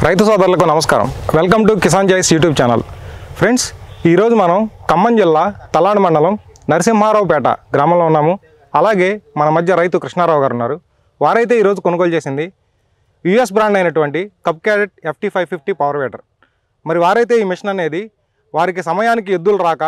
రైతు సోదరులకు నమస్కారం వెల్కమ్ టు కిసాన్ జాయిస్ యూట్యూబ్ ఛానల్ ఫ్రెండ్స్ ఈరోజు మనం ఖమ్మం జిల్లా తలాడు మండలం నరసింహారావుపేట గ్రామంలో ఉన్నాము అలాగే మన మధ్య రైతు కృష్ణారావు గారు ఉన్నారు వారైతే ఈరోజు కొనుగోలు చేసింది యుఎస్ బ్రాండ్ అయినటువంటి కప్ క్యారెట్ FT five fifty power weeder మరి వారైతే ఈ మిషన్ అనేది వారికి సమయానికి ఎద్దులు రాక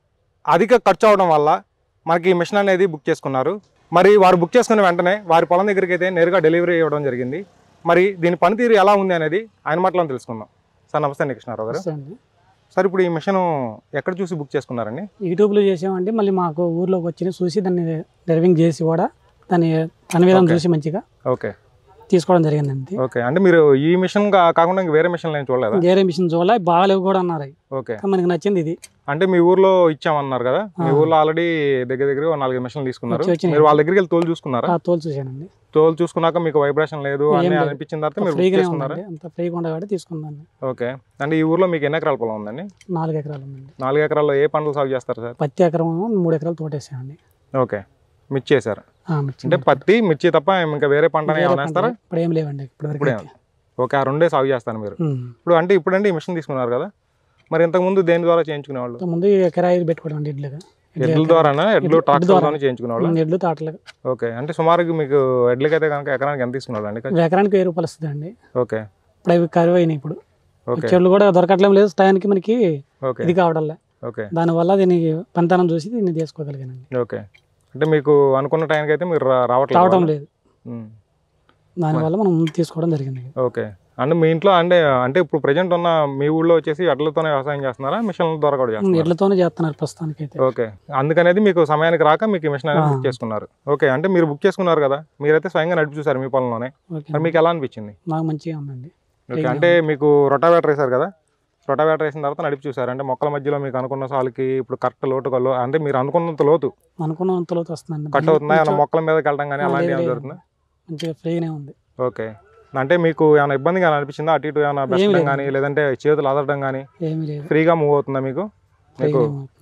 అధిక ఖర్చు అవడం వల్ల మనకి ఈ మిషన్ అనేది బుక్ చేసుకున్నారు మరి వారు బుక్ చేసుకున్న వెంటనే వారి పొలం దగ్గరికి అయితే నేరుగా డెలివరీ ఇవ్వడం జరిగింది మరి దీని పనితీరు ఎలా ఉంది అనేది ఆయన మాటలో తెలుసుకుందాం సార్ నమస్తే అండి కృష్ణారావు గారు వస్తే అండి సార్ ఇప్పుడు ఈ మిషన్ ఎక్కడ చూసి బుక్ చేసుకున్నారండి యూట్యూబ్లో చేసామండి మళ్ళీ మాకు ఊర్లోకి వచ్చి చూసి దాన్ని డ్రైవింగ్ చేసి కూడా దాని పని విధానం Okay. చూసి మంచిగా ఓకే తీసుకోవడం జరిగిందండి ఓకే అంటే మీరు ఈ మిషన్ కా- కాకుండా ఇంక వేరే మిషన్ ఏం చూడలేదా వేరే మిషన్ చూడాలి బాగాలేవు కూడా అన్నారు అవి. ఓకే కానీ మనకి నచ్చింది ఇది అంటే మీ ఊర్లో ఇచ్చామన్నారు కదా మీ ఆ. ఊర్లో ఆల్రెడీ దగ్గర దగ్గర ఓ నాలుగు మిషన్లు తీసుకున్నారు వచ్చి వచ్చినాయి. మీరు వాళ్ళ దగ్గరికి వెళ్ళి తోలు చూసుకున్నారా ఆ తోలు చూశానండి తోలు చూసుకున్నాక మీకు వైబ్రేషన్ లేదు ఏం అని లేదు. అనిపించిన తర్వాత మీరు బుక్ ఫ్రీగానే చేసుకున్నారా ఉందండి అంత ఫ్రీగా ఉండగానే తీసుకుందాన్ని ఓకే అంటే ఈ ఊర్లో మీకు ఎన్ని ఎకరాల పొలం ఉందండి నాలుగు ఎకరాలు ఉందండి నాలుగు ఎకరాల్లో ఏ పంటలు సాగు చేస్తారు సార్ పత్తి ఎకరం మూడు ఎకరాలు తోటేసామండి ఓకే మిర్చి వేశారు ఆ, మిర్చి అంటే పత్తి మిర్చి తప్ప ఇంకా వేరే పంట వేరే ఏమైనా పంట వేస్తారా ఇప్పుడు ఏం లేవండి ఇప్పుడు ఇప్పుడే ఓకే ఆ రెండే సాగు చేస్తాను మీరు ఉమ్. ఇప్పుడు అంటే ఇప్పుడంటే ఈ మిషన్ తీసుకున్నారు కదా మరి ఇంతకుముందు దేని ద్వారా చేయించుకునేవాళ్ళు ఇంతకు ముందు కిరాయి పెట్టుకోవడం అండి ఇడ్లుగా ఎడ్ల ద్వారానా ఎడ్లు ఎడ్లు ట్రాక్టర్ ద్వారా. ద్వారా చేయించుకునేవాళ్ళు ఎడ్లు తాటలుగా ఓకే అంటే సుమారుగా మీకు ఎడ్లకైతే కనుక ఎకరానికి ఎంత తీసుకున్నాడు అండి ఎకరానికి వెయ్యి రూపాయలు వస్తుంది అండి ఓకే ఇప్పుడు అవి కరువు అయినాయి ఇప్పుడు ఓకే చెట్లు కూడా దొరకట్లేం లేదు టయానికి మనకి ఓకే ఇది కావడంలే ఓకే దానివల్ల దీనికి పంతనం చూసి దీన్ని తీసుకోగలిగానండి ఓకే అంటే మీకు అనుకున్న టైంకి అయితే మీరు రా- రావట్లేదు రావటం వాళ్ళు? లేదు ఉమ్. దానివల్ల మనం ముందు తీసుకోవడం జరిగింది ఓకే అంటే మీ ఇంట్లో అంటే అంటే ఇప్పుడు ప్రజెంట్ ఉన్న మీ ఊళ్ళో వచ్చేసి ఎడ్లతోనే వ్యవసాయం చేస్తున్నారా మిషన్ల ద్వారా కూడా చేస్తున్నారా ఎడ్లతోనే చేస్తున్నారు ప్రస్తుతానికి అయితే ఓకే అందుకనేది మీకు సమయానికి రాక మీకు ఈ మిషన్ అనేది ఆ. బుక్ చేసుకున్నారు ఓకే అంటే మీరు బుక్ చేసుకున్నారు కదా మీరైతే స్వయంగా నడిపి చూసారు మీ పొలంలోనే ఓకే మరి మీకు ఎలా అనిపించింది నాకు మంచిగా ఉందండి ఓకే ఫ్రీగా అంటే మీకు రొటావేటర్ వేశారు కదా రొటావేటర్ వేసిన తర్వాత నడిపి చూసారు అంటే మొక్కల మధ్యలో మీకు అనుకున్న సాలుకి ఇప్పుడు కరెక్ట్ లోటు కల్లో అంటే మీరు అనుకున్నంత లోతు అనుకున్నంత లోతు వస్తుందండి కట్ అవుతుందా ఏమైనా కొంచెం మొక్కల మీదకి వెళ్ళడం కానీ ఆ, అలాంటివి లేదు, ఏమైనా లేదు. జరుగుతుందా మంచిగా ఫ్రీగానే ఉంది ఓకే అంటే మీకు ఏమైనా ఇబ్బందిగా అనిపించిందా అటు ఇటు ఏమైనా బెస్టడం లేదు. కానీ లేదంటే చేతులు అదరడం కానీ ఏమీ లేదు ఫ్రీగా మూవ్ అవుతుందా మీకు మీకు ఫ్రీగానే ఉంది.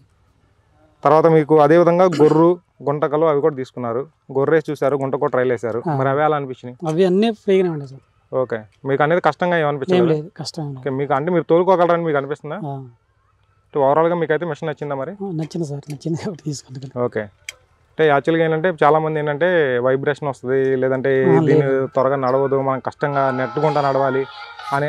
తర్వాత మీకు అదే విధంగా గొర్రు గుంటకలు అవి కూడా తీసుకున్నారు గొర్రెస్ చూసారు గుంట కూడా ట్రైల్ వేశారు ఆ. మరి అవి ఎలా అనిపించినాయి అవి అన్నీ ఫ్రీగానే ఉండే సార్ ఓకే మీకు అనేది కష్టంగా ఏం ఏమనిపించలేదు లేదు కష్టం ఏం లేదు. ఓకే మీకు అంటే మీరు తోలుకోగలరని మీకు అనిపిస్తుందా ఆ, ఓవరాల్గా మీకు అయితే మిషన్ నచ్చిందా మరి ఆ, నచ్చింది సార్ నచ్చింది కాబట్టి తీసుకుంటాను ఓకే అంటే యాక్చువల్గా ఏంటంటే చాలా మంది ఏంటంటే వైబ్రేషన్ వస్తుంది లేదంటే ఆ, దీన్ని లేదు. త్వరగా నడవదు మనం కష్టంగా నెట్టుకుంటా నడవాలి అనే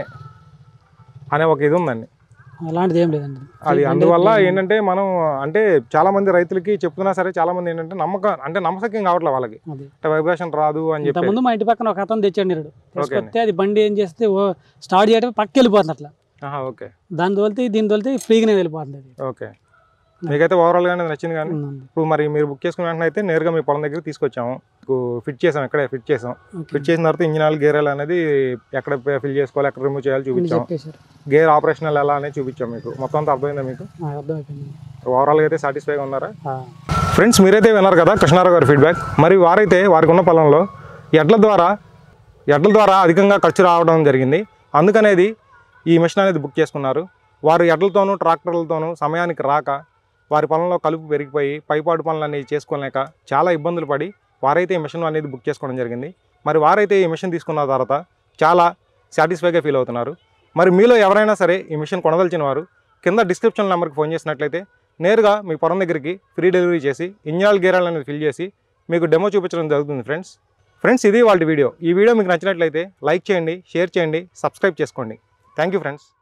అనే ఒక ఇది ఉందండి అలాంటిది ఏం లేదండి అది బండి అందువల్ల ఫ్రీగా ఉంది. ఏంటంటే మనం అంటే చాలా మంది రైతులకి చెప్తున్నా సరే చాలా మంది ఏంటంటే నమ్మకం అంటే నమ్మకం కావట్లేదు వాళ్ళకి అది అంటే వైబ్రేషన్ రాదు అని చెప్పి ఇంతకుముందు మా ఇంటి పక్కన ఒక అతను తెచ్చాడు నీరుడు ఓకే అండి. తీసుకొస్తే అది బండి ఏం చేస్తే ఓ స్టార్ట్ చేయడం పక్క వెళ్ళిపోతుంది అట్లా ఆహా, ఓకే దాని తోలితే దీని తోలితే ఫ్రీగానే వెళ్ళిపోతుంది అది ఓకే మీకైతే ఓవరాల్గా నచ్చింది కానీ ఉందండి. ఇప్పుడు మరి మీరు బుక్ చేసుకున్న వెంటనే అయితే నేరుగా మీ పొలం దగ్గర తీసుకొచ్చాము మీకు ఫిట్ చేసాం ఇక్కడే ఫిట్ చేసాం ఓకే. ఫిట్ చేసిన తర్వాత ఇంజిన్ ఆయిల్ గేర్ ఆయిల్ అనేది ఎక్కడ ఫిల్ చేసుకోవాలి ఎక్కడ రిమూవ్ చేయాలి మీరు చూపించాం చెప్పేశారు గేర్ ఆపరేషనల్ ఎలా అనేది చూపించాం మీకు మొత్తం అంతా అర్థమైందా మీకు నాకు అర్థమైపోయింది ఓవరాల్గా అయితే సాటిస్ఫైగా ఉన్నారా ఆ, ఫ్రెండ్స్ మీరైతే విన్నారు కదా కృష్ణారావు గారి ఫీడ్బ్యాక్ మరి వారైతే వారికి ఉన్న పొలంలో ఎడ్ల ద్వారా ఎడ్ల ద్వారా అధికంగా ఖర్చు రావడం జరిగింది అందుకనేది ఈ మిషన్ అనేది బుక్ చేసుకున్నారు వారు ఎడ్లతోనూ ట్రాక్టర్లతోనూ సమయానికి రాక వారి పొలంలో కలుపు పెరిగిపోయి పైపాడు పనులు అనేవి చేసుకోలేక చాలా ఇబ్బందులు పడి వారైతే ఈ మిషన్ అనేది బుక్ చేసుకోవడం జరిగింది మరి వారైతే ఈ మిషన్ తీసుకున్న తర్వాత చాలా సాటిస్ఫైగా ఫీల్ అవుతున్నారు మరి మీలో ఎవరైనా సరే ఈ మిషన్ కొనదలిచిన వారు కింద డిస్క్రిప్షన్ నెంబర్కి ఫోన్ చేసినట్లయితే నేరుగా మీ పొలం దగ్గరికి ఫ్రీ డెలివరీ చేసి ఇంజనాల్ గేరాలు అనేది ఫిల్ చేసి మీకు డెమో చూపించడం జరుగుతుంది ఫ్రెండ్స్ ఫ్రెండ్స్ ఇది వాళ్ళ వీడియో ఈ వీడియో మీకు నచ్చినట్లయితే లైక్ చేయండి షేర్ చేయండి సబ్స్క్రైబ్ చేసుకోండి థ్యాంక్ యూ ఫ్రెండ్స్